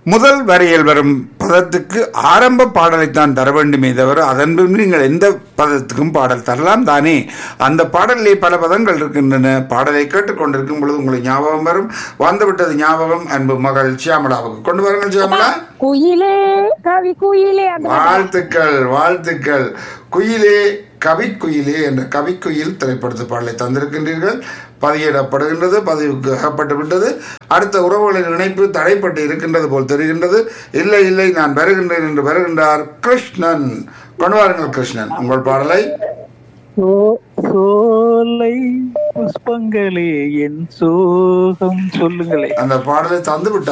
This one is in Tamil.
முதல் வரியில் வரும் பதத்துக்கு ஆரம்ப பாடலைத்தான் தர வேண்டுமே தவிர அதன் பின் நீங்கள் எந்த பதத்துக்கும் பாடல் தரலாம் தானே அந்த பாடலிலே பல பதங்கள் இருக்கின்றன பாடலை கேட்டுக்கொண்டிருக்கும் பொழுது உங்களுக்கு ஞாபகம் வரும் வந்துவிட்டது ஞாபகம் அன்பு மகள் சியாமலாவுக்கு கொண்டு வாருங்கள் சியாமலா குயிலே கவி குயிலே அந்த வாழ்த்துக்கள் வாழ்த்துக்கள் குயிலே கவிக்குயிலே என்ற கவிக்குயில் திரைப்படத்து பாடலை தந்திருக்கின்றீர்கள் பதியிடப்படுகின்றது பதிவுக்கு அகப்பட்டு விட்டது அடுத்த உறவுகளின் இணைப்பு தடைப்பட்டு இருக்கின்றது போல் தெரிகின்றது இல்லை இல்லை நான் வருகின்றேன் என்று வருகின்றார் கிருஷ்ணன் கொண்டு வாருங்கள் கிருஷ்ணன் உங்கள் பாடலை சோ- சோலை புஷ்பங்களே என் சோகம் சொல்லுங்களே அந்த பாடலை தந்து